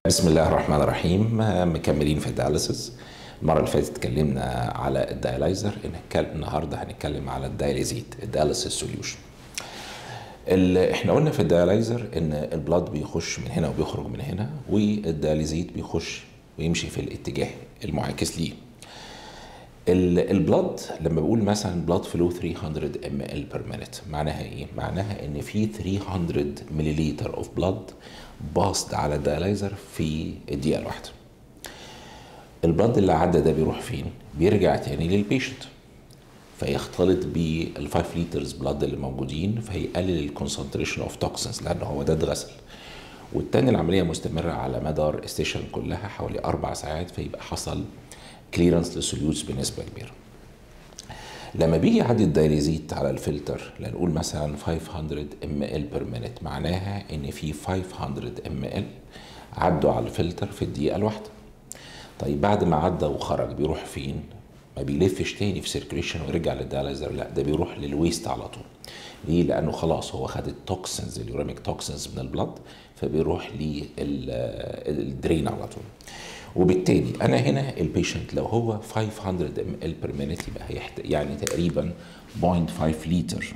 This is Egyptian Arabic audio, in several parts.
بسم الله الرحمن الرحيم مكملين في الدياليسيس المره اللي فاتت اتكلمنا على الدياليزر النهارده هنتكلم على الدياليزيت الدياليسيس سوليوشن احنا قلنا في الدياليزر ان البلاد بيخش من هنا وبيخرج من هنا والدياليزيت بيخش ويمشي في الاتجاه المعاكس ليه البلاد لما بقول مثلا بلاد فلو 300 ام ال بير مينيت معناها ايه؟ معناها ان في 300 مليلتر اوف بلاد باصد على الدياليزر في الدقيقه الواحده. البلاد اللي عدى ده بيروح فين؟ بيرجع تاني للبيشنت فيختلط بال 5 لترز بلاد اللي موجودين فهيقلل الكونسنتريشن اوف توكسنز لان هو ده اتغسل. والتاني العمليه مستمره على مدار السيشن كلها حوالي اربع ساعات فيبقى حصل كليرنس للسوليوتس بنسبه كبيره. لما بيجي يعدي الدايليزيت على الفلتر لنقول مثلا 500 ام ال بير مينيت معناها ان في 500 ام ال عدوا على الفلتر في الدقيقه الواحده. طيب بعد ما عدى وخرج بيروح فين؟ ما بيلفش تاني في سيركريشن ويرجع للدايليزر لا ده بيروح للويست على طول. ليه؟ لانه خلاص هو خد التوكسنز اليوريميك توكسنز من البلد فبيروح للدرين على طول. وبالتالي انا هنا البيشنت لو هو 500 ام ال بير مينيت يبقى هيحتاج يعني تقريبا 0.5 لتر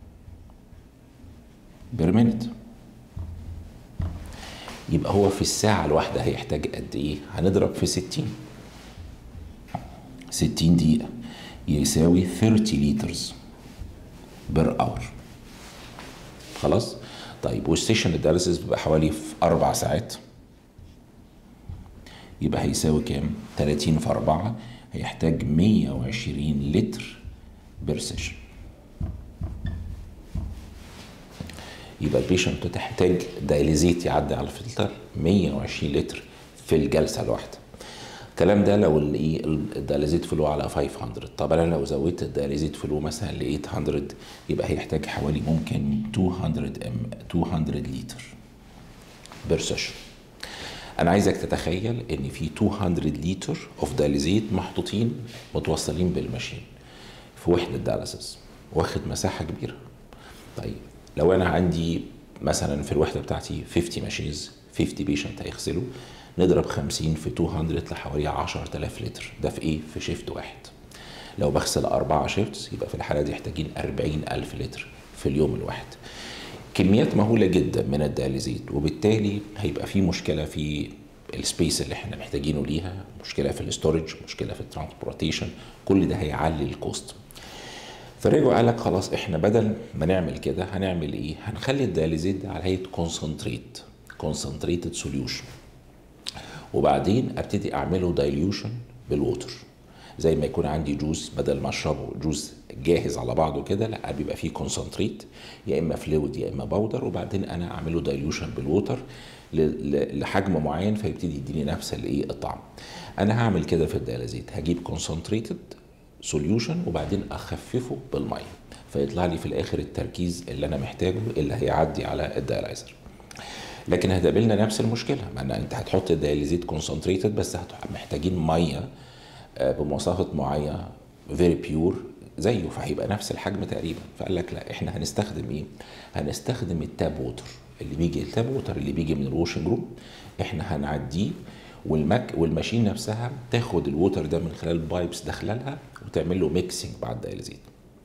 بير مينيت يبقى هو في الساعة الواحدة هيحتاج قد إيه؟ هنضرب في 60 60 دقيقة يساوي 30 لترز بير اور خلاص؟ طيب والسيشن الدياليسيس بيبقى حوالي في أربع ساعات يبقى هيساوي كام؟ 30 في 4 هيحتاج 120 لتر بير سيشن يبقى البيشنت تحتاج دايليزيت يعدي على الفلتر 120 لتر في الجلسه الواحده الكلام ده لو الايه الدياليزيت فلو على 500 طب انا لو زودت الدياليزيت فلو مثلا ل 800 يبقى هيحتاج حوالي ممكن 200 ام 200 لتر بير سيشن انا عايزك تتخيل ان في 200 لتر اوف دياليزيت محطوطين متوصلين بالماشين في وحده دياليسيس واخد مساحه كبيره طيب لو انا عندي مثلا في الوحده بتاعتي 50 ماشينز 50 بيشنت هيغسلوا نضرب 50 في 200 يطلع حوالي 10000 لتر ده في ايه في شيفت واحد لو بغسل أربعة شيفتس يبقى في الحالة دي محتاجين 40000 لتر في اليوم الواحد كميات مهوله جدا من الدياليزيت وبالتالي هيبقى في مشكله في السبيس اللي احنا محتاجينه ليها مشكله في الاستورج مشكله في الترانسبورتيشن كل ده هيعلي الكوست فرجعوا قال لك خلاص احنا بدل ما نعمل كده هنعمل ايه هنخلي الدياليزيت ده على هيئه كونسنتريت كونسنتريتد سوليوشن وبعدين ابتدي اعمله دايليوشن بالووتر زي ما يكون عندي جوز بدل ما اشربه جوز جاهز على بعضه كده لا بيبقى فيه كونسنتريت يا اما فلويد يا اما باودر وبعدين انا اعمله دايلوشن بالووتر لحجم معين فيبتدي يديني نفس الايه الطعم انا هعمل كده في الدياليزيت هجيب كونسنتريتد سوليوشن وبعدين اخففه بالميه فيطلع لي في الاخر التركيز اللي انا محتاجه اللي هيعدي على الدياليزر لكن هتقابلنا نفس المشكله ما انت هتحط الدياليزيت كونسنتريتد بس محتاجين ميه بمواصفات معينه فيري بيور زيه فهيبقى نفس الحجم تقريبا فقال لك لا احنا هنستخدم ايه هنستخدم التاب ووتر اللي بيجي التاب ووتر اللي بيجي من الواشنج روم احنا هنعديه والمك والماشين نفسها تاخد الووتر ده من خلال بايبس داخله لها وتعمل له ميكسنج بعد الدياليزيت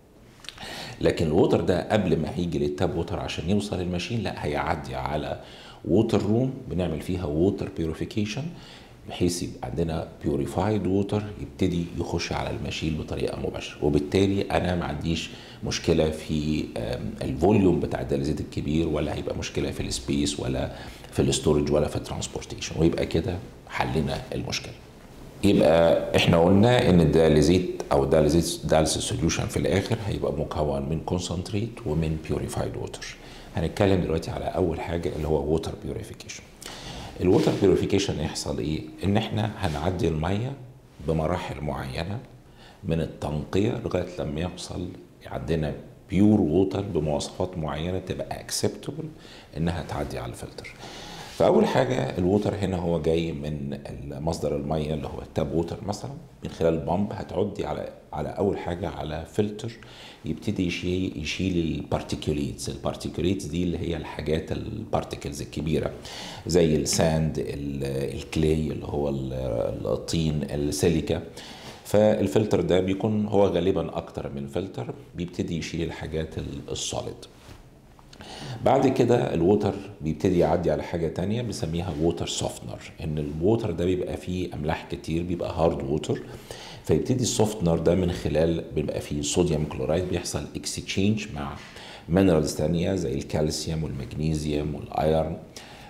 لكن الووتر ده قبل ما هيجي للتاب ووتر عشان يوصل الماشين لا هيعدي على ووتر روم بنعمل فيها ووتر بيوريفيكيشن بحيث يبقى عندنا بيوريفايد ووتر يبتدي يخش على الماشين بطريقه مباشره وبالتالي انا ما عنديش مشكله في الفوليوم بتاع الدياليزيت الكبير ولا هيبقى مشكله في السبيس ولا في الاستورج ولا في الترانسبورتيشن ويبقى كده حلينا المشكله يبقى احنا قلنا ان الدياليزيت او الدياليزيت دياليسيس سوليوشن في الاخر هيبقى مكون من كونسنتريت ومن بيوريفايد ووتر هنتكلم دلوقتي على اول حاجه اللي هو ووتر بيوريفيكيشن الووتر بيوريفيكيشن يحصل ايه؟ ان احنا هنعدي الميه بمراحل معينه من التنقيه لغايه لما يوصل عندنا بيور ووتر بمواصفات معينه تبقى اكسبتبل انها تعدي على الفلتر. فاول حاجه الووتر هنا هو جاي من مصدر الميه اللي هو التاب ووتر مثلا من خلال البامب هتعدي على على اول حاجه على فلتر يبتدي يشيل يشيل البارتيكوليتس البارتيكوليتس دي اللي هي الحاجات البارتيكلز الكبيره زي الساند الكلي اللي هو الطين السيليكا فالفلتر ده بيكون هو غالبا اكتر من فلتر بيبتدي يشيل الحاجات السوليد بعد كده الووتر بيبتدي يعدي على حاجة تانية بنسميها ووتر سوفتنر ان الووتر ده بيبقى فيه املاح كتير بيبقى هارد ووتر فيبتدي السوفتنر ده من خلال بيبقى فيه صوديوم كلورايد بيحصل اكسشينج مع مينرالز تانية زي الكالسيوم والمغنيسيوم والايرن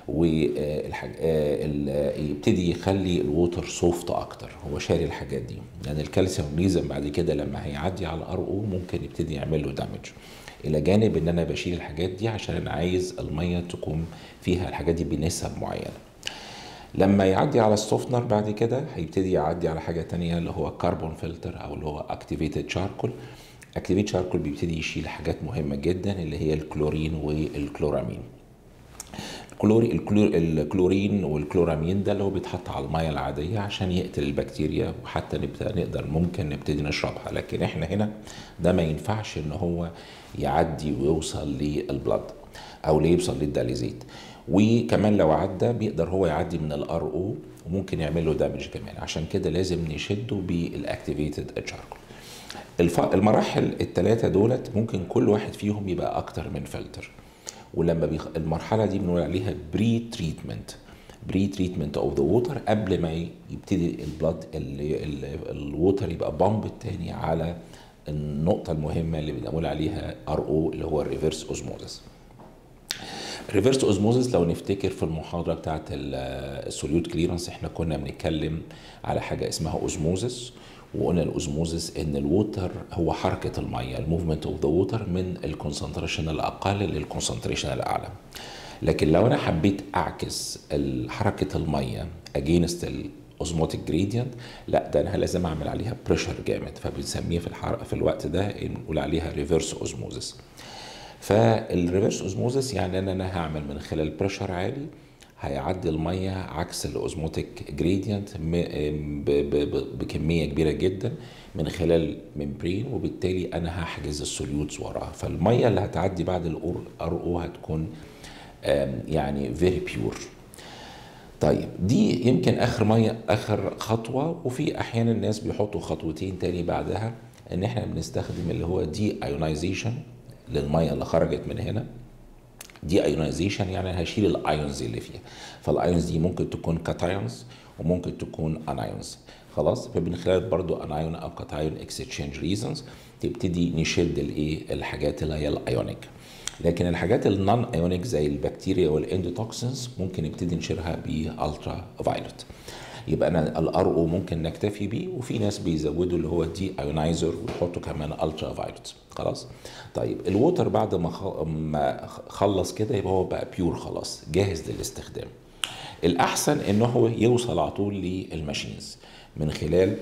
ويبتدي يخلي الووتر سوفت اكتر هو شاري الحاجات دي لان الكالسيوم والمغنيسيوم بعد كده لما هيعدي على الار او ممكن يبتدي يعمل له دامج الى جانب ان انا بشيل الحاجات دي عشان انا عايز الميه تكون فيها الحاجات دي بنسب معينه لما يعدي على السوفتنر بعد كده هيبتدي يعدي على حاجه تانية اللي هو كربون فلتر او اللي هو اكتيفيتد شاركول اكتيفيتد شاركول بيبتدي يشيل حاجات مهمه جدا اللي هي الكلورين والكلورامين الكلوري الكلورين والكلورامين ده اللي هو بيتحط على الميه العاديه عشان يقتل البكتيريا وحتى نبدا نقدر ممكن نبتدي نشربها لكن احنا هنا ده ما ينفعش ان هو يعدي ويوصل للبلد او ليوصل للداليزيت وكمان لو عدى بيقدر هو يعدي من الار او وممكن يعمل له دامج كمان عشان كده لازم نشده بالاكتيفيتد تشاركول المراحل الثلاثه دولت ممكن كل واحد فيهم يبقى اكتر من فلتر ولما بيخ... المرحله دي بنقول عليها بري تريتمنت بري تريتمنت اوف ذا ووتر قبل ما يبتدي البلاد الووتر يبقى بامب تاني على النقطه المهمه اللي بنقول عليها ار او اللي هو الريفرس اوزموزس الريفرس اوزموزس لو نفتكر في المحاضره بتاعت السوليوت كليرنس احنا كنا بنتكلم على حاجه اسمها اوزموزس وقلنا الاوزموزس ان الووتر هو حركه الميه الموفمنت اوف ذا ووتر من الكونسنتريشن الاقل للكونسنتريشن الاعلى لكن لو انا حبيت اعكس حركه الميه اجينست الاوزموتيك جريدينت لا ده انا لازم اعمل عليها بريشر جامد فبنسميه في الحركه في الوقت ده نقول عليها ريفرس اوزموزس فالريفرس اوزموزس يعني ان انا هعمل من خلال بريشر عالي هيعدي الميه عكس الاوزموتيك جريدينت بكميه كبيره جدا من خلال ممبرين وبالتالي انا هحجز السوليوتس وراها فالميه اللي هتعدي بعد الار او هتكون يعني فيري بيور طيب دي يمكن اخر ميه اخر خطوه وفي احيانا الناس بيحطوا خطوتين تاني بعدها ان احنا بنستخدم اللي هو دي ايونايزيشن للميه اللي خرجت من هنا دي ايونايزيشن يعني هشيل الايونز اللي فيها فالايونز دي ممكن تكون كاتايونز وممكن تكون انايونز خلاص فمن خلال برضو انايون او كاتايون اكسشينج ريزونز تبتدي نشد الايه الحاجات اللي هي الايونيك لكن الحاجات النون ايونيك زي البكتيريا والاندوتوكسينز ممكن نبتدي نشيلها بالترا فايلوت يبقى انا الار او ممكن نكتفي بيه وفي ناس بيزودوا اللي هو دي ايونايزر ويحطوا كمان الترا فايلوت خلاص طيب الووتر بعد ما ما خلص كده يبقى هو بقى بيور خلاص جاهز للاستخدام الاحسن ان هو يوصل على طول للماشينز من خلال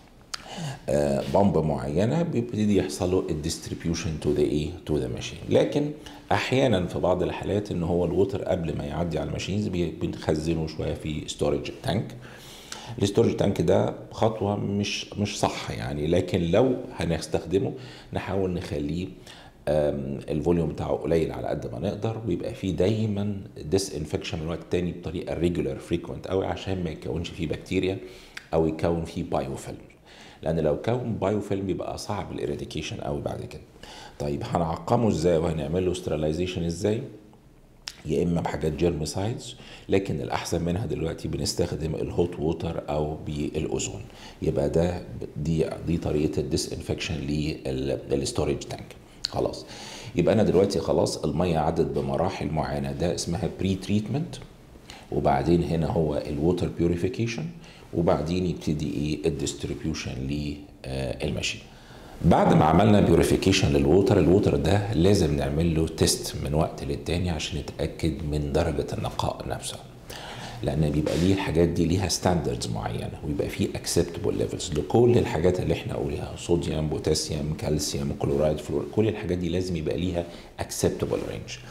بامب معينه بيبتدي يحصل له الديستريبيوشن تو ذا ايه تو ذا ماشين لكن احيانا في بعض الحالات ان هو الووتر قبل ما يعدي على الماشينز بنخزنه شويه في ستورج تانك الستورج تانك ده خطوه مش مش صح يعني لكن لو هنستخدمه نحاول نخليه الفوليوم بتاعه قليل على قد ما نقدر ويبقى فيه دايما ديس انفكشن الوقت التاني بطريقه ريجولار فريكوينت قوي عشان ما يكونش فيه بكتيريا او يكون فيه بايوفيلم لان لو كون بايوفيلم يبقى صعب الاريديكيشن قوي بعد كده طيب هنعقمه ازاي وهنعمل له سترلايزيشن ازاي يا اما بحاجات جيرميسايدز لكن الاحسن منها دلوقتي بنستخدم الهوت ووتر او بالاوزون يبقى ده دي دي طريقه الديس انفكشن للستورج تانك خلاص يبقى انا دلوقتي خلاص الميه عدت بمراحل معينه ده اسمها بري تريتمنت وبعدين هنا هو الووتر بيوريفيكيشن وبعدين يبتدي ايه الديستريبيوشن للماشين بعد ما عملنا بيوريفيكيشن للووتر الووتر ده لازم نعمل له تيست من وقت للتاني عشان نتاكد من درجه النقاء نفسها لان بيبقى ليه الحاجات دي ليها ستاندردز معينه ويبقى فيه اكسبتبل ليفلز لكل الحاجات اللي احنا قولها صوديوم بوتاسيوم كالسيوم كلورايد فلور كل الحاجات دي لازم يبقى ليها اكسبتبل رينج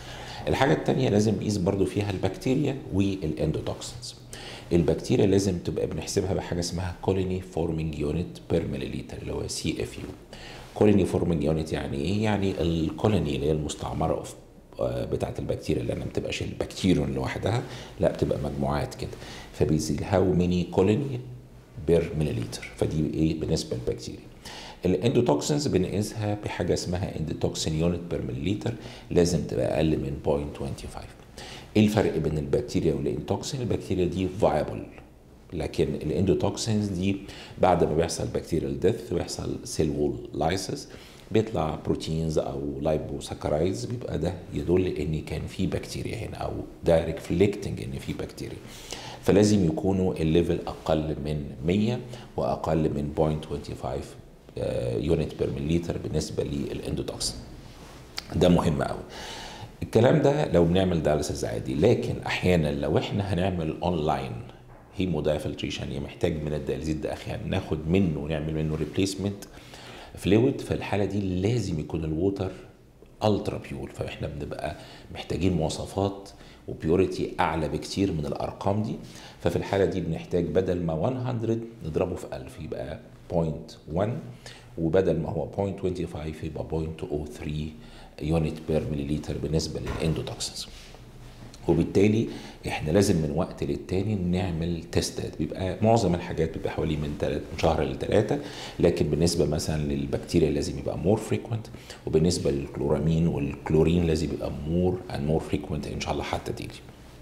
الحاجه الثانيه لازم نقيس برضو فيها البكتيريا والاندوتوكسينز البكتيريا لازم تبقى بنحسبها بحاجه اسمها كولوني فورمينج يونت بير مليليتر اللي هو سي اف يو كولوني فورمينج يونت يعني ايه يعني الكولوني اللي هي المستعمره بتاعه البكتيريا اللي انا ما بتبقاش البكتيريون لوحدها لا بتبقى مجموعات كده فبيزيد هاو ميني كولوني بير مليليتر فدي ايه بالنسبه للبكتيريا الاندوتوكسينز بنقيسها بحاجه اسمها اندوتوكسين يونت بير مليليتر لازم تبقى اقل من 0.25 ايه الفرق بين البكتيريا والاندوتوكسين البكتيريا دي فايبل لكن الاندوتوكسينز دي بعد ما بيحصل بكتيريال ديث بيحصل سيل وول لايسس بيطلع بروتينز او لايبوساكرايدز بيبقى ده يدل ان كان في بكتيريا هنا او ده ريفليكتنج ان في بكتيريا فلازم يكونوا الليفل اقل من 100 واقل من 0.25 يونت بير مليلتر بالنسبه للاندوتوكسين ده مهم قوي الكلام ده لو بنعمل دايليسيس عادي لكن احيانا لو احنا هنعمل اونلاين هيمو دايفلتريشن يعني محتاج من الدياليزيت ده احيانا ناخد منه ونعمل منه ريبليسمنت فلويد في الحاله دي لازم يكون الووتر الترا بيور فاحنا بنبقى محتاجين مواصفات وبيوريتي اعلى بكتير من الارقام دي ففي الحاله دي بنحتاج بدل ما 100 نضربه في 1000 يبقى 0.1 وبدل ما هو 0.25 يبقى 0.03 يونت بير مليليتر بالنسبه للاندوتوكسينز وبالتالي احنا لازم من وقت للتاني نعمل تيستات بيبقى معظم الحاجات بيبقى حوالي من تلات من شهر لثلاثه لكن بالنسبه مثلا للبكتيريا لازم يبقى مور فريكوينت وبالنسبه للكلورامين والكلورين لازم يبقى مور اند مور فريكوينت ان شاء الله حتى تيجي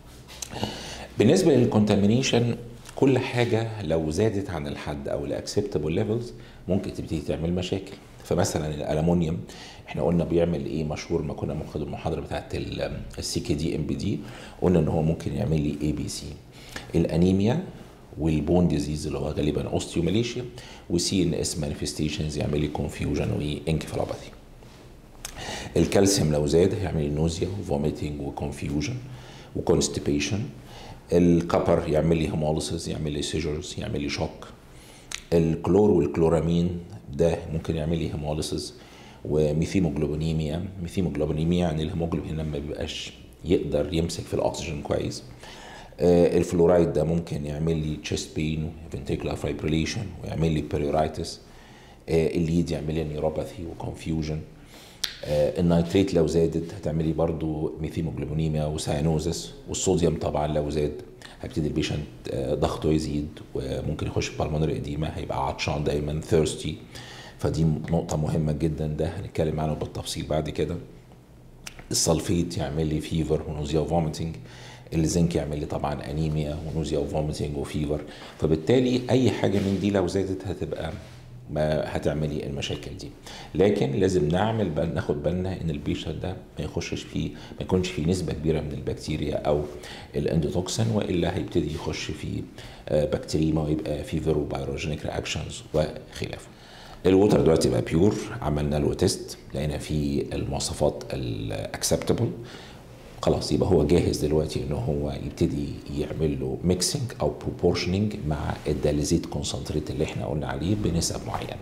بالنسبه للكونتامينيشن كل حاجه لو زادت عن الحد او الاكسبتابل ليفلز ممكن تبتدي تعمل مشاكل فمثلا الالومنيوم احنا قلنا بيعمل ايه مشهور ما كنا بناخد المحاضره بتاعت السي كي دي ام بي دي قلنا ان هو ممكن يعمل لي اي بي سي الانيميا والبون ديزيز اللي هو غالبا اوستيوماليشيا وسي ان اس مانيفستيشنز يعمل لي كونفيوجن وانكفالوباثي الكالسيوم لو زاد هيعمل لي نوزيا وفوميتنج وكونفيوجن وكونستيبيشن الكبر يعمل لي هيموليسيس يعمل لي سيجرز يعمل لي شوك الكلور والكلورامين ده ممكن يعمل لي هيموليسيس وميثيموجلوبينيميا ميثيموجلوبينيميا يعني الهيموجلوبين لما بيبقاش يقدر يمسك في الاكسجين كويس آه الفلورايد ده ممكن يعمل لي تشيست بين وفنتيكولار فايبريليشن ويعمل لي بيريورايتس آه الليد يعمل لي نيوروباثي وكونفيوجن آه النيتريت لو زادت هتعمل لي برضو ميثيموجلوبينيميا وساينوزس والصوديوم طبعا لو زاد هيبتدي البيشنت ضغطه يزيد وممكن يخش في بالمونري اديما هيبقى عطشان دايما ثيرستي فدي نقطة مهمة جدا ده هنتكلم عنه بالتفصيل بعد كده السلفيت يعمل لي فيفر ونوزيا وفوميتنج الزنك يعمل لي طبعا انيميا ونوزيا وفوميتنج وفيفر فبالتالي اي حاجة من دي لو زادت هتبقى ما هتعملي المشاكل دي لكن لازم نعمل بل ناخد بالنا ان البيشنت ده ما يخشش فيه ما يكونش فيه نسبه كبيره من البكتيريا او الاندوتوكسين والا هيبتدي يخش في بكتيريما ويبقى فيفر وبايروجينيك رياكشنز وخلافه الووتر دلوقتي بقى بيور عملنا له تيست لقينا فيه المواصفات الاكسبتبل خلاص يبقى هو جاهز دلوقتي ان هو يبتدي يعمل له ميكسنج او بروبورشننج مع الداليزيت كونسنتريت اللي احنا قلنا عليه بنسب معينه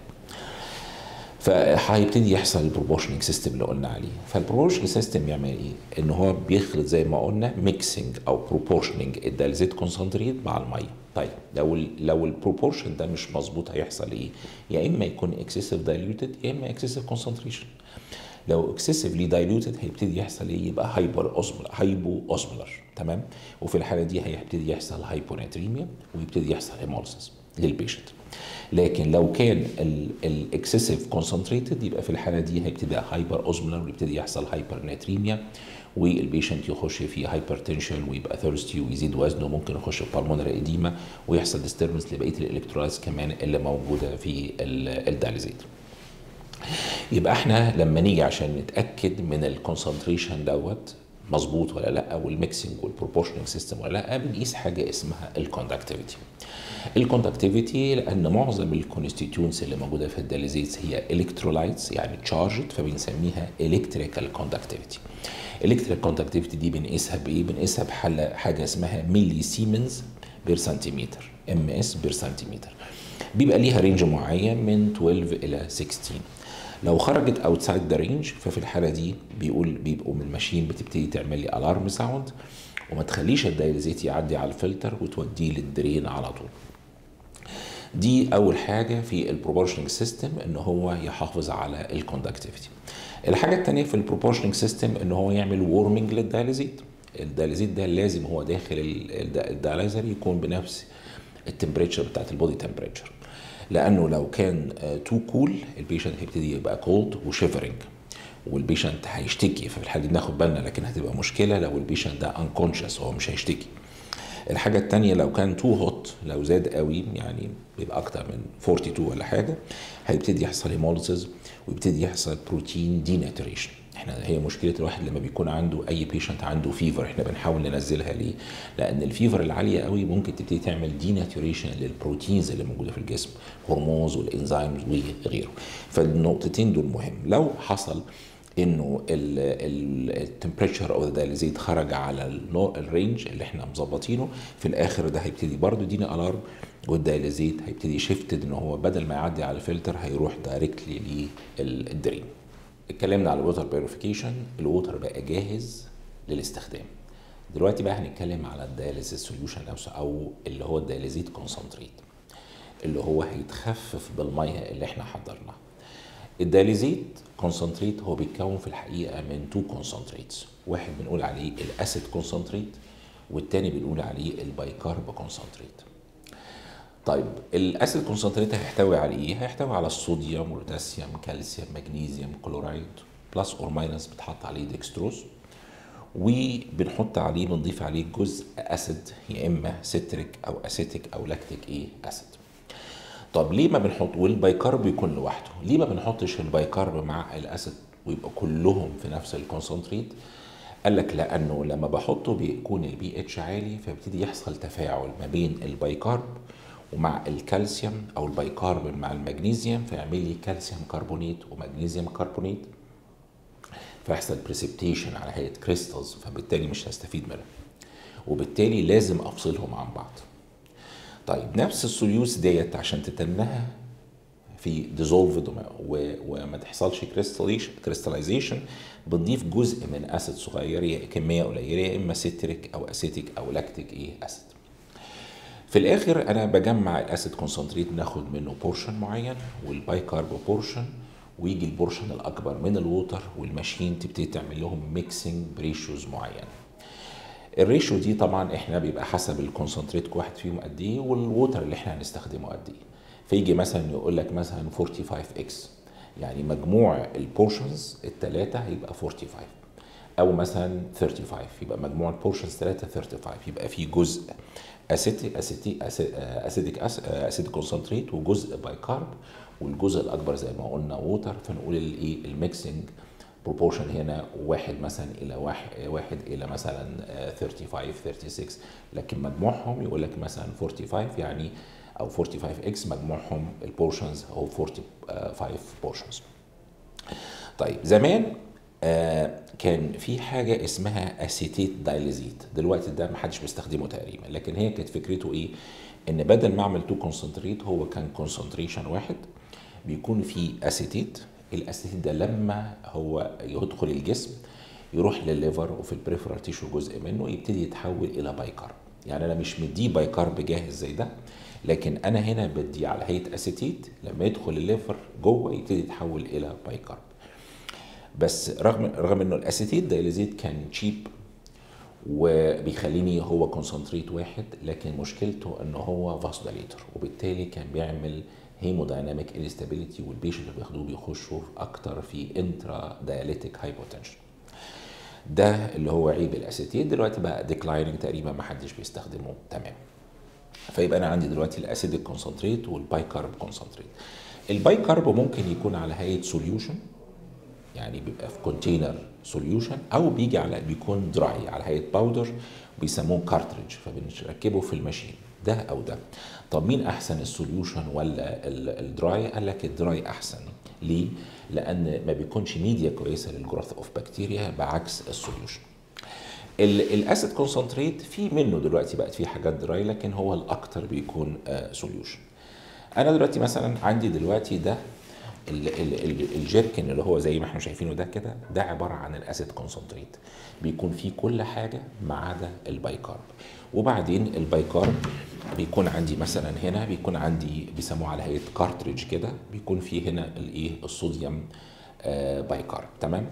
فهيبتدي يحصل البروبورشننج سيستم اللي قلنا عليه فالبروبورشننج سيستم يعمل ايه ان هو بيخلط زي ما قلنا ميكسنج او بروبورشننج الداليزيت كونسنتريت مع الميه طيب لو ال لو البروبورشن ده مش مظبوط هيحصل ايه يا اما يكون اكسسيف دايلوتد يا اما اكسسيف كونسنتريشن لو اكسسيفلي دايلوتد هيبتدي يحصل ايه يبقى هايبر اوزمولر هايبو اوزمولر تمام وفي الحاله دي هيبتدي يحصل هايبوناتريميا ويبتدي يحصل هيموليسيس للبيشنت لكن لو كان الاكسسيف كونسنتريتد يبقى في الحاله دي هيبتدي هايبر اوزمولر ويبتدي يحصل هايبر ناتريميا والبيشنت يخش في هايبرتنشن ويبقى ثيرستي ويزيد وزنه ممكن يخش في بالمونري اديما ويحصل ديستربنس لبقيه الالكترولايتس كمان اللي موجوده في الداليزيت يبقى احنا لما نيجي عشان نتاكد من الكونسنتريشن دوت مظبوط ولا لا والميكسنج والبروبورشننج سيستم ولا لا بنقيس حاجه اسمها الكوندكتيفيتي الكوندكتيفيتي لان معظم الكونستيتيونس اللي موجوده في الداليزيتس هي الكترولايتس يعني تشارجد فبنسميها الكتريكال كوندكتيفيتي الكتريك كوندكتيفيتي دي بنقيسها بايه بنقيسها بحاجه حاجه اسمها ملي سيمنز بير سنتيمتر ام اس بير سنتيمتر بيبقى ليها رينج معين من 12 الى 16 لو خرجت اوتسايد ذا رينج ففي الحاله دي بيقول بيبقوا من الماشين بتبتدي تعمل لي الارم ساوند وما تخليش الدايليزيت يعدي على الفلتر وتوديه للدرين على طول دي اول حاجه في البروبورشننج سيستم ان هو يحافظ على الكوندكتيفيتي الحاجه الثانيه في البروبورشننج سيستم ان هو يعمل وورمنج للدايليزيت الدايليزيت ده لازم هو داخل الدايليزر يكون بنفس التمبريتشر بتاعت البودي تمبريتشر لانه لو كان تو كول البيشنت هيبتدي يبقى كولد وشيفرنج والبيشنت هيشتكي ففي الحاله دي بناخد بالنا لكن هتبقى مشكله لو البيشنت ده انكونشس وهو مش هيشتكي الحاجة التانية لو كان تو هوت لو زاد قوي يعني بيبقى أكتر من 42 ولا حاجة هيبتدي يحصل هيموليسيس ويبتدي يحصل بروتين ديناتوريشن احنا هي مشكله الواحد لما بيكون عنده اي بيشنت عنده فيفر احنا بنحاول ننزلها ليه؟ لان الفيفر العاليه قوي ممكن تبتدي تعمل ديناتوريشن للبروتينز اللي موجوده في الجسم هرمونز والانزيمز وغيره فالنقطتين دول مهم لو حصل انه التمبريتشر او الدايليزيت خرج على الرينج اللي احنا مظبطينه في الاخر ده هيبتدي برضه يدينا الارم والدايليزيت هيبتدي شيفتد ان هو بدل ما يعدي على الفلتر هيروح دايركتلي للدرين اتكلمنا على الووتر بيوريفيكيشن الووتر بقى جاهز للاستخدام دلوقتي بقى هنتكلم على الدياليزيس سوليوشن نفسه او اللي هو الدياليزيت كونسنتريت اللي هو هيتخفف بالميه اللي احنا حضرناها الدياليزيت كونسنتريت هو بيتكون في الحقيقه من تو كونسنتريتس واحد بنقول عليه الاسيد كونسنتريت والتاني بنقول عليه البايكارب كونسنتريت طيب الاسيد كونسنتريت هيحتوي على ايه؟ هيحتوي على الصوديوم بوتاسيوم كالسيوم مغنيسيوم كلورايد بلس اور ماينس بتحط عليه ديكستروز وبنحط عليه بنضيف عليه جزء اسيد يا اما سيتريك او اسيتيك او لاكتيك ايه اسيد طب ليه ما بنحط والبايكارب يكون لوحده ليه ما بنحطش البايكارب مع الاسيد ويبقى كلهم في نفس الكونسنتريت قال لك لانه لما بحطه بيكون البي اتش عالي فبيبتدي يحصل تفاعل ما بين البايكارب ومع الكالسيوم او البايكارب مع المغنيسيوم فيعمل لي كالسيوم كربونيت ومغنيسيوم كربونيت فيحصل بريسبتيشن على هيئه كريستالز فبالتالي مش هستفيد منها وبالتالي لازم افصلهم عن بعض طيب نفس السوليوس ديت عشان تتنها في ديزولفد وما, وما تحصلش كريستاليزيشن بنضيف جزء من اسيد صغير يا كميه قليله يا اما سيتريك او اسيتيك او لاكتيك ايه اسيد في الاخر انا بجمع الاسيد كونسنتريت ناخد منه بورشن معين والبايكارب بورشن ويجي البورشن الاكبر من الووتر والماشين تبتدي تعمل لهم ميكسنج بريشوز معين الريشيو دي طبعا احنا بيبقى حسب الكونسنتريت كل واحد فيهم قد ايه والووتر اللي احنا هنستخدمه قد ايه فيجي مثلا يقول لك مثلا 45 اكس يعني مجموع البورشنز الثلاثه هيبقى 45 او مثلا 35 يبقى مجموع البورشنز ثلاثه 35 يبقى في جزء اسيتيك اسيتيك اسيديك اسيديك كونسنتريت وجزء بايكارب والجزء الاكبر زي ما قلنا ووتر فنقول الايه الميكسنج بروبورشن هنا واحد مثلا الى واحد, واحد الى مثلا 35 36 لكن مجموعهم يقول لك مثلا 45 يعني او 45 اكس مجموعهم البورشنز هو 45 بورشنز طيب زمان آه كان في حاجه اسمها اسيتيت دايليزيت دلوقتي ده ما حدش بيستخدمه تقريبا لكن هي كانت فكرته ايه ان بدل ما اعمل تو كونسنتريت هو كان كونسنتريشن واحد بيكون فيه اسيتيت الاسيتيت ده لما هو يدخل الجسم يروح للليفر وفي البريفرال تيشو جزء منه يبتدي يتحول الى بايكارب يعني انا مش مديه بايكارب جاهز زي ده لكن انا هنا بديه على هيئه اسيتيت لما يدخل الليفر جوه يبتدي يتحول الى بايكارب بس رغم رغم انه الاسيتيت دايليزيت كان تشيب وبيخليني هو كونسنتريت واحد لكن مشكلته ان هو فاسوداليتر وبالتالي كان بيعمل هيمودايناميك انستابيليتي والبيشنت اللي بياخدوه بيخشوا اكتر في انترا داياليتيك هايبوتنشن ده اللي هو عيب الاسيتيت دلوقتي بقى ديكلايننج تقريبا ما حدش بيستخدمه تمام فيبقى انا عندي دلوقتي الاسيديك كونسنتريت والبايكارب كونسنتريت البايكارب ممكن يكون على هيئه سوليوشن يعني بيبقى في كونتينر سوليوشن او بيجي على بيكون دراي على هيئه باودر بيسموه كارتريج فبنركبه في الماشين ده او ده طب مين احسن السوليوشن ولا الدراي قال لك الدراي احسن ليه لان ما بيكونش ميديا كويسه للجروث اوف بكتيريا بعكس السوليوشن الاسيد كونسنتريت في منه دلوقتي بقت في حاجات دراي لكن هو الاكتر بيكون سوليوشن انا دلوقتي مثلا عندي دلوقتي ده ال- ال- ال- الجيركن اللي هو زي ما احنا شايفينه ده كده ده عباره عن الاسيد كونسنتريت بيكون فيه كل حاجه ما عدا البايكارب وبعدين البايكارب بيكون عندي مثلا هنا بيكون عندي بيسموه على هيئه كارتريج كده بيكون فيه هنا الايه الصوديوم آه بايكارب تمام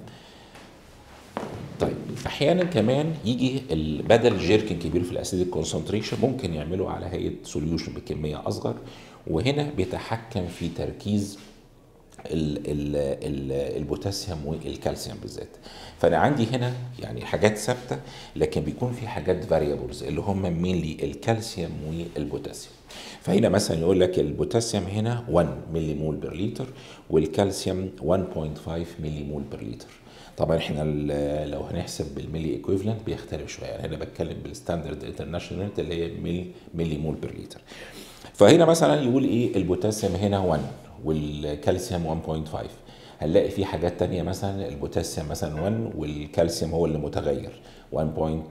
طيب احيانا كمان يجي ال- بدل جيركن كبير في الاسيديك كونسنتريشن ممكن يعملوا على هيئه سوليوشن بكميه اصغر وهنا بيتحكم في تركيز ال ال ال البوتاسيوم والكالسيوم بالذات فانا عندي هنا يعني حاجات ثابته لكن بيكون في حاجات فاريبلز اللي هم مينلي الكالسيوم والبوتاسيوم فهنا مثلا يقول لك البوتاسيوم هنا 1 ملي مول بر لتر والكالسيوم 1.5 ملي مول بر لتر طبعا احنا ال- لو هنحسب بالملي ايكويفالنت بيختلف شويه يعني انا بتكلم بالستاندرد انترناشونال يونت اللي هي ملي ملي مول بر لتر فهنا مثلا يقول ايه البوتاسيوم هنا 1 والكالسيوم 1.5 هنلاقي في حاجات تانية مثلا البوتاسيوم مثلا 1 والكالسيوم هو اللي متغير 1.25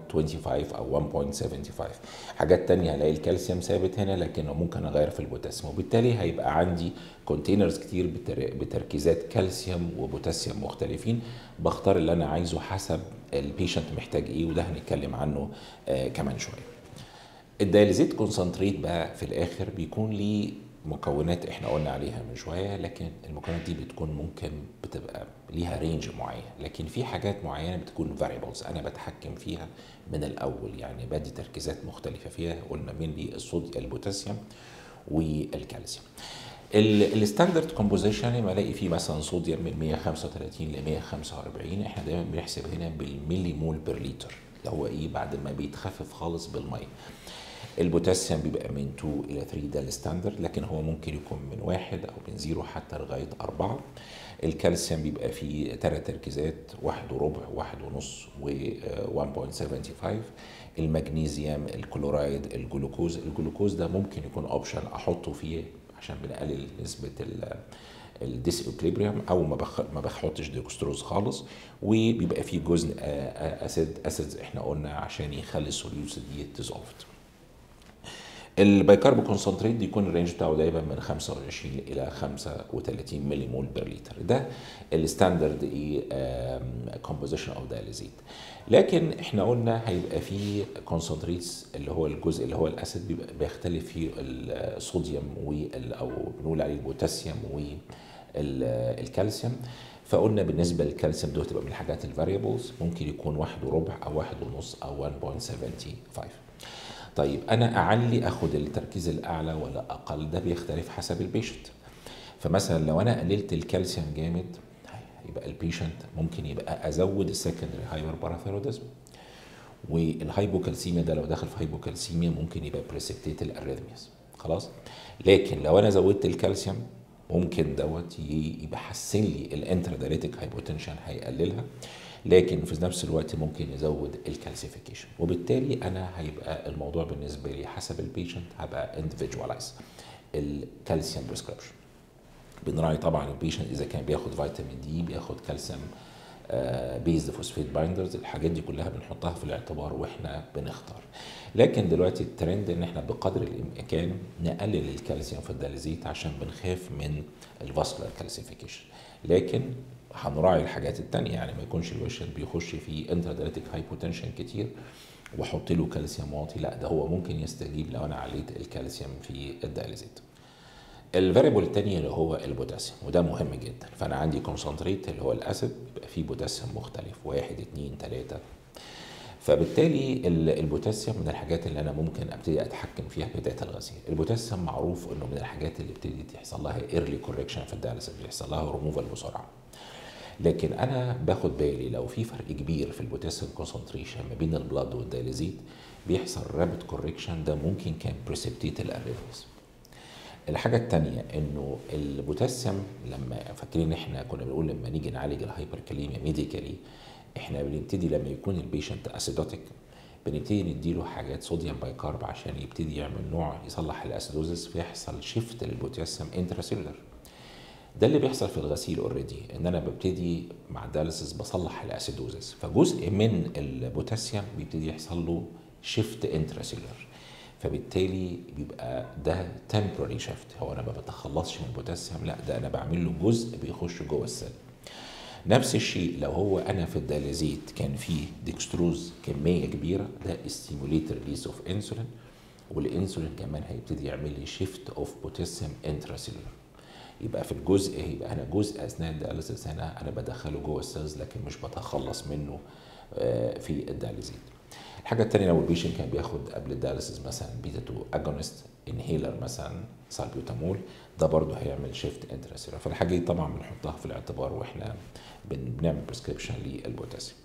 او 1.75 حاجات تانية هلاقي الكالسيوم ثابت هنا لكن ممكن اغير في البوتاسيوم وبالتالي هيبقى عندي كونتينرز كتير بتر- بتركيزات كالسيوم وبوتاسيوم مختلفين بختار اللي انا عايزه حسب البيشنت محتاج ايه وده هنتكلم عنه آه كمان شويه الدياليزيت كونسنتريت بقى في الاخر بيكون ليه مكونات احنا قلنا عليها من شويه لكن المكونات دي بتكون ممكن بتبقى ليها رينج معين لكن في حاجات معينه بتكون فاريبلز انا بتحكم فيها من الاول يعني بدي تركيزات مختلفه فيها قلنا من الصود البوتاسيوم والكالسيوم الستاندرد كومبوزيشن لما الاقي فيه مثلا صوديوم من 135 ل 145 احنا دايما بنحسب هنا بالملي مول بر لتر اللي هو ايه بعد ما بيتخفف خالص بالميه البوتاسيوم بيبقى من 2 الى 3 ده الستاندرد لكن هو ممكن يكون من واحد او من زيرو حتى لغايه أربعة الكالسيوم بيبقى فيه ثلاث تركيزات واحد وربع واحد ونص و آه، 1.75 المغنيسيوم الكلورايد الجلوكوز الجلوكوز ده ممكن يكون اوبشن احطه فيه عشان بنقلل نسبه ال الديس اكليبريم او ما بخ... ما بحطش ديكستروز خالص وبيبقى فيه جزء آه، آه، اسيد اسيدز احنا قلنا عشان يخلي السوليوس دي تزولفد البيكارب كونسنتريت دي يكون الرينج بتاعه دايما من 25 الى 35 ملي مول بر لتر ده الستاندرد ايه كومبوزيشن اوف دايليزيت لكن احنا قلنا هيبقى فيه كونسنتريتس اللي هو الجزء اللي هو الاسيد بيبقى بيختلف فيه الصوديوم وال او بنقول عليه البوتاسيوم والكالسيوم فقلنا بالنسبه للكالسيوم ده تبقى من الحاجات الفاريبلز ممكن يكون واحد وربع او واحد ونص او 1.75 طيب انا اعلي اخد التركيز الاعلى ولا اقل ده بيختلف حسب البيشنت فمثلا لو انا قللت الكالسيوم جامد يبقى البيشنت ممكن يبقى ازود السكندري هايبر باراثيرودزم والهايبوكالسيميا ده لو دخل في هايبوكالسيميا ممكن يبقى بريسبتيت الاريثمياس خلاص لكن لو انا زودت الكالسيوم ممكن دوت ي- يبقى حسن لي الانتراداليتيك هايبوتنشن هيقللها لكن في نفس الوقت ممكن يزود الكالسيفيكيشن وبالتالي انا هيبقى الموضوع بالنسبه لي حسب البيشنت هبقى individualize الكالسيوم بريسكريبشن بنراعي طبعا البيشنت اذا كان بياخد فيتامين دي بياخد كالسيوم بيزد فوسفيت بايندرز الحاجات دي كلها بنحطها في الاعتبار واحنا بنختار لكن دلوقتي الترند ان احنا بقدر الامكان نقلل الكالسيوم في الداليزيت عشان بنخاف من الفاسكولار كالسيفيكيشن لكن هنراعي الحاجات التانية يعني ما يكونش البيشنت بيخش في انتراداليتيك هايبوتنشن كتير واحط له كالسيوم واطي لا ده هو ممكن يستجيب لو انا عليت الكالسيوم في الداليزيت الفاريبل التاني اللي هو البوتاسيوم وده مهم جدا فانا عندي كونسنتريت اللي هو الاسيد يبقى فيه بوتاسيوم مختلف واحد اتنين تلاته فبالتالي ال- البوتاسيوم من الحاجات اللي انا ممكن ابتدي اتحكم فيها في بدايه الغسيل البوتاسيوم معروف انه من الحاجات اللي بتبتدي تحصل لها ايرلي كوركشن في الدياليسيس بيحصل لها ريموفال بسرعه لكن انا باخد بالي لو في فرق كبير في البوتاسيوم كونسنتريشن ما بين البلاد والدياليزيت بيحصل رابid كوركشن ده ممكن كان بريسبتيت الاريثميس الحاجة التانية انه البوتاسيوم لما فاكرين احنا كنا بنقول لما نيجي نعالج الهايبركاليميا ميديكالي احنا بنبتدي لما يكون البيشنت اسيدوتيك بنبتدي نديله حاجات صوديوم بايكارب عشان يبتدي يعمل نوع يصلح الاسيدوزس فيحصل شيفت للبوتاسيوم انتراسيلولر ده اللي بيحصل في الغسيل اوريدي ان انا ببتدي مع الداليسيس بصلح الاسيدوزس فجزء من البوتاسيوم بيبتدي يحصل له شيفت انتراسيلولر فبالتالي بيبقى ده temporary shift هو انا ما بتخلصش من البوتاسيوم لا ده انا بعمل له جزء بيخش جوه السيل نفس الشيء لو هو انا في الدياليزيت كان فيه ديكستروز كميه كبيره ده ستيموليت ريليس اوف انسولين والانسولين كمان هيبتدي يعمل لي شيفت اوف بوتاسيوم انتراسيلولر يبقى في الجزء يبقى انا جزء اثناء الدياليسيس هنا انا بدخله جوه السيلز لكن مش بتخلص منه آه، في الدياليزيت الحاجه الثانيه لو البيشنت كان بياخد قبل الدياليسيس مثلا بيتا 2 اجونست انهيلر مثلا سالبيوتامول ده برضه هيعمل شيفت انتراسيلولر فالحاجه دي طبعا بنحطها في الاعتبار واحنا بن- بنعمل بريسكريبشن للبوتاسيوم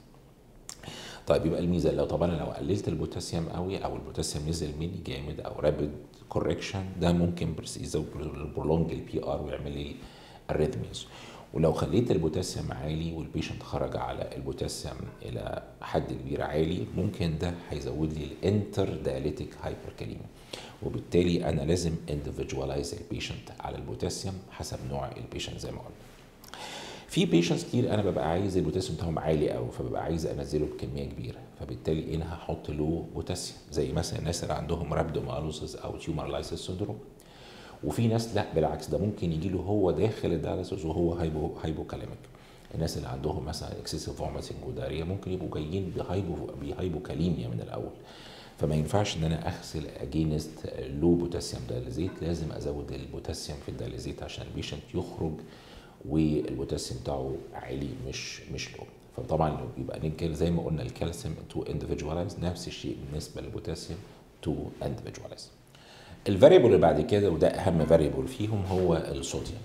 طيب يبقى الميزه لو طبعا لو قللت البوتاسيوم قوي او البوتاسيوم نزل مني جامد او رابid كوركشن ده ممكن برس- يزود برولونج البي ار ويعمل لي اريثميز ولو خليت البوتاسيوم عالي والبيشنت خرج على البوتاسيوم الى حد كبير عالي ممكن ده هيزود لي الانتر دايليتيك هايبركاليميا وبالتالي انا لازم اندفجواليز البيشنت على البوتاسيوم حسب نوع البيشنت زي ما قلنا في بيشنتس كتير انا ببقى عايز البوتاسيوم بتاعهم عالي قوي فببقى عايز انزله بكميه كبيره فبالتالي انا هحط له بوتاسيوم زي مثلا الناس اللي عندهم رابدومالوسيس او تيومر لايسيس سندروم وفي ناس لا بالعكس ده ممكن يجي له هو داخل الدياليسيس وهو هايبو هايبوكاليميك الناس اللي عندهم مثلا اكسسيف فوميتنج وداريا ممكن يبقوا جايين بهايبو بهايبوكاليميا من الاول فما ينفعش ان انا اغسل اجينست لو بوتاسيوم دياليزيت لازم ازود البوتاسيوم في الدياليزيت عشان البيشنت يخرج والبوتاسيوم بتاعه عالي مش مش لو فطبعا لو يبقى نتكلم زي ما قلنا الكالسيوم تو اندفجواليز نفس الشيء بالنسبه للبوتاسيوم تو اندفجواليز الفاريبل اللي بعد كده وده اهم فاريبل فيهم هو الصوديوم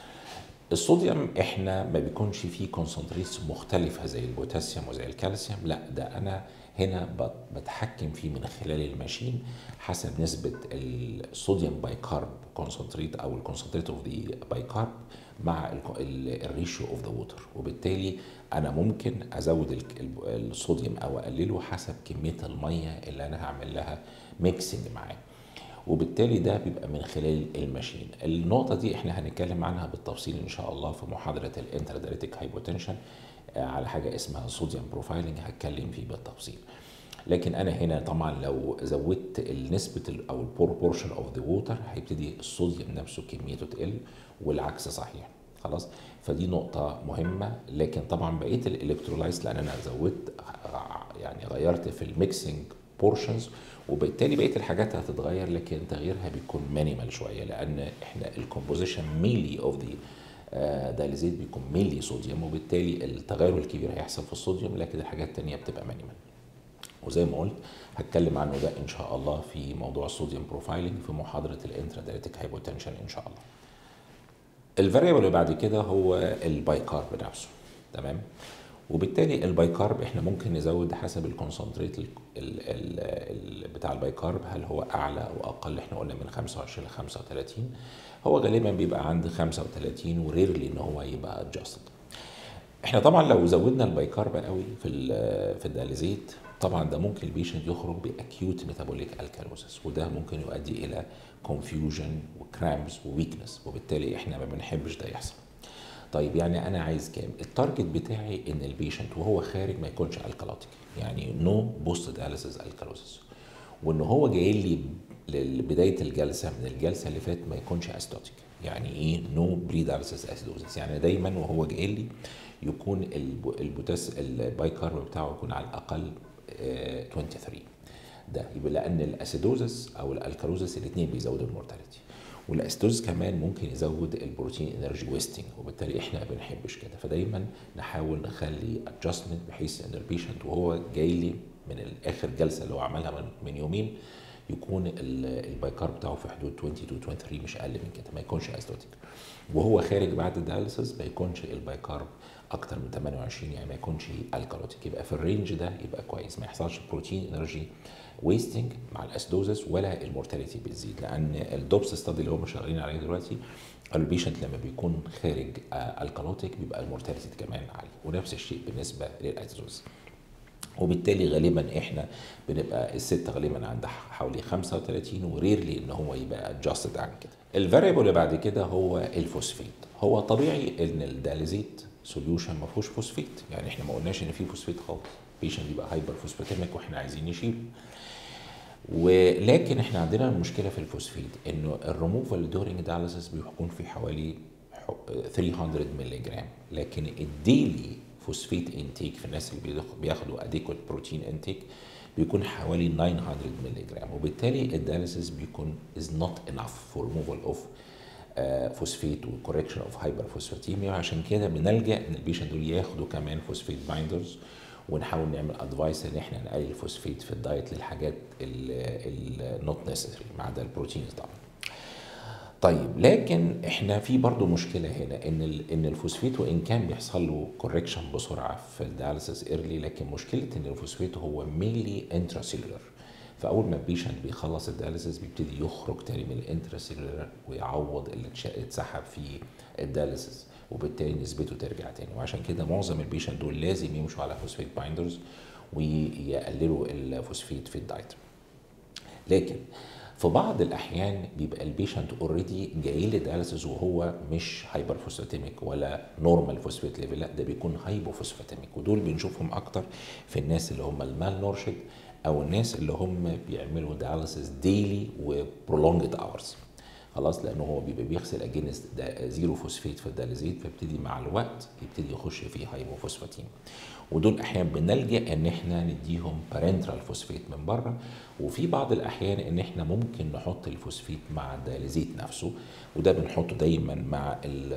الصوديوم احنا ما بيكونش فيه كونسنتريتس مختلفه زي البوتاسيوم وزي الكالسيوم لا ده انا هنا بت- بتحكم فيه من خلال الماشين حسب نسبه الصوديوم بايكارب كونسنتريت او الكونسنتريت اوف ذا بايكارب مع الريشيو اوف ذا ووتر وبالتالي انا ممكن ازود ال- ال- الصوديوم او اقلله حسب كميه الميه اللي انا هعمل لها ميكسنج معاه وبالتالي ده بيبقى من خلال الماشين النقطة دي احنا هنتكلم عنها بالتفصيل ان شاء الله في محاضرة الانتراديريتك هايبوتنشن على حاجة اسمها صوديوم بروفايلنج هتكلم فيه بالتفصيل لكن انا هنا طبعا لو زودت النسبة ال- او البروبورشن اوف ذا ووتر هيبتدي الصوديوم نفسه كميته تقل والعكس صحيح خلاص فدي نقطة مهمة لكن طبعا بقية الالكترولايتس لان انا زودت يعني غيرت في الميكسنج بورشنز وبالتالي بقيه الحاجات هتتغير لكن تغييرها بيكون مينيمال شويه لان احنا الكومبوزيشن ميلي اوف ذا دايليزيت بيكون ميلي صوديوم وبالتالي التغير الكبير هيحصل في الصوديوم لكن الحاجات التانية بتبقى مينيمال وزي ما قلت هتكلم عنه ده ان شاء الله في موضوع الصوديوم بروفايلنج في محاضره الانتراديريتك هايبوتنشن ان شاء الله الفاريبل اللي بعد كده هو البايكارب نفسه تمام وبالتالي البايكارب احنا ممكن نزود حسب الكونسنتريت ال ال ال بتاع البايكارب هل هو اعلى او اقل احنا قلنا من 25 ل 35 هو غالبا بيبقى عند 35 وريرلي ان هو يبقى ادجستد احنا طبعا لو زودنا البايكارب قوي في ال- في الدياليزيت طبعا ده ممكن البيشنت يخرج باكيوت ميتابوليك الكالوزس وده ممكن يؤدي الى كونفيوجن وكرامز وويكنس وبالتالي احنا ما بنحبش ده يحصل طيب يعني انا عايز كام التارجت بتاعي ان البيشنت وهو خارج ما يكونش الكالوتيك يعني نو بوست دياليسيس الكالوزس وان هو جاي لي لبدايه الجلسه من الجلسه اللي فاتت ما يكونش استاتيك يعني ايه نو بري دياليسيس اسيدوزس يعني دايما وهو جاي لي يكون الب- البوتاس البايكارب بتاعه يكون على الاقل آه، 23 ده يبقى لان الاسيدوزس او الالكالوزس الاثنين بيزودوا المورتاليتي والاسيدوزس كمان ممكن يزود البروتين انرجي ويستنج وبالتالي احنا ما بنحبش كده فدايما نحاول نخلي ادجستمنت بحيث ان البيشنت وهو جاي لي من الاخر جلسه اللي هو عملها من, من يومين يكون ال- البايكار بتاعه في حدود 22 23 مش اقل من كده ما يكونش اسيدوتيك وهو خارج بعد الدياليسيس ما يكونش البايكارب اكتر من 28 يعني ما يكونش الكالوتيك يبقى في الرينج ده يبقى كويس ما يحصلش بروتين انرجي ويستنج مع الاسيدوزس ولا المورتاليتي بتزيد لان الدوبس ستادي اللي هم شغالين عليه دلوقتي قالوا البيشنت لما بيكون خارج آه، الكالوتيك بيبقى المورتاليتي كمان عاليه ونفس الشيء بالنسبه للاسيدوزس وبالتالي غالبا احنا بنبقى الست غالبا عند حوالي 35 وريرلي ان هو يبقى ادجستد عن كده. الفاريبل اللي بعد كده هو الفوسفيت. هو طبيعي ان الداليزيت سوليوشن ما فيهوش فوسفيت، يعني احنا ما قلناش ان في فوسفيت خالص. بيشنت بيبقى هايبر فوسفاتيميك واحنا عايزين نشيله. ولكن احنا عندنا مشكله في الفوسفيد انه الريموفال دورينج دايليسيس بيكون في حوالي 300 مللي جرام لكن الديلي فوسفيت انتيك في الناس اللي بياخدوا اديكوت بروتين انتيك بيكون حوالي 900 مللي جرام وبالتالي الدياليسيس بيكون is not enough for removal of فوسفيت وكوركشن اوف هايبر فوسفاتيميا عشان كده بنلجا ان البيشنت دول ياخدوا كمان فوسفيت بايندرز ونحاول نعمل ادفايس ان احنا نقلل الفوسفيت في الدايت للحاجات النوت نيسيسري ما عدا البروتينز طبعا طيب لكن احنا في برضو مشكله هنا ان ان الفوسفيت وان كان بيحصل له كوركشن بسرعه في الدياليسيس ايرلي لكن مشكله ان الفوسفيت هو مينلي انتراسيلولر فاول ما البيشنت بيخلص الدياليسيس بيبتدي يخرج تاني من الانتراسيلولر ويعوض اللي اتسحب في الدياليسيس وبالتالي نسبته ترجع تاني وعشان كده معظم البيشنت دول لازم يمشوا على فوسفيت بايندرز ويقللوا الفوسفيت في الدايت لكن في بعض الاحيان بيبقى البيشنت اوريدي جاي لي دياليسيس وهو مش هايبر فوسفاتيميك ولا نورمال فوسفات ليفل لا ده بيكون هايبو فوسفاتيميك ودول بنشوفهم اكتر في الناس اللي هم المال نورشد او الناس اللي هم بيعملوا دياليسيس ديلي وبرولونجد اورز خلاص لانه هو بيبقى بيغسل اجينست زيرو فوسفيت في الداليزيت فيبتدي مع الوقت يبتدي يخش في هايبوفوسفاتين ودول احيانا بنلجا ان احنا نديهم بارنترال فوسفيت من بره وفي بعض الاحيان ان احنا ممكن نحط الفوسفيت مع الداليزيت نفسه وده بنحطه دايما مع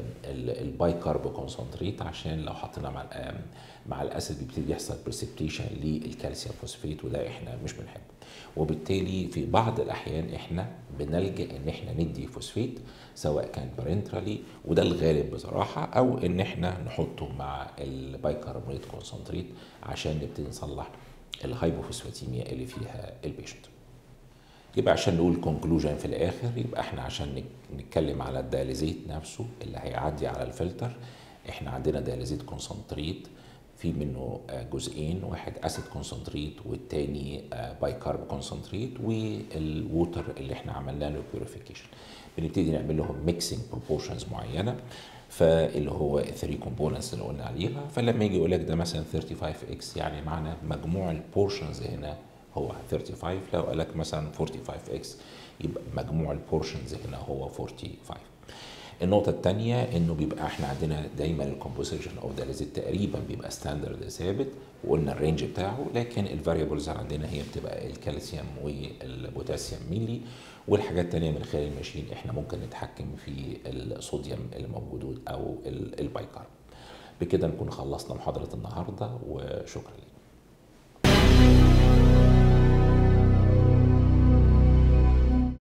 الباي كارب كونسنتريت عشان لو حطينا مع مع الاسيد بيبتدي يحصل بريسبتيشن للكالسيوم فوسفيت وده احنا مش بنحبه وبالتالي في بعض الاحيان احنا بنلجا ان احنا ندي فوسفيت سواء كان بارنترالي وده الغالب بصراحه او ان احنا نحطه مع البايكربونات كونسنتريت عشان نبتدي نصلح الهايبوفوسفاتيميا اللي فيها البيشنت يبقى عشان نقول كونكلوجن في الاخر يبقى احنا عشان نتكلم على الدياليزيت نفسه اللي هيعدي على الفلتر احنا عندنا دياليزيت كونسنتريت في منه جزئين واحد اسيد كونسنتريت والتاني باي كارب كونسنتريت والووتر اللي احنا عملنا له بيوريفيكيشن بنبتدي نعمل لهم ميكسينج بروبورشنز معينه فاللي هو 3 كومبوننتس اللي قلنا عليها فلما يجي يقول لك ده مثلا 35 اكس يعني معنى مجموع البورشنز هنا هو 35 لو قال لك مثلا 45 اكس يبقى مجموع البورشنز هنا هو 45 النقطة الثانية انه بيبقى احنا عندنا دايما الكومبوزيشن اوف داليزيت تقريبا بيبقى ستاندرد ثابت وقلنا الرينج بتاعه لكن الفاريبلز عندنا هي بتبقى الكالسيوم والبوتاسيوم ميلي والحاجات الثانية من خلال الماشين احنا ممكن نتحكم في الصوديوم الموجود او البايكارب بكده نكون خلصنا محاضرة النهاردة وشكرا لك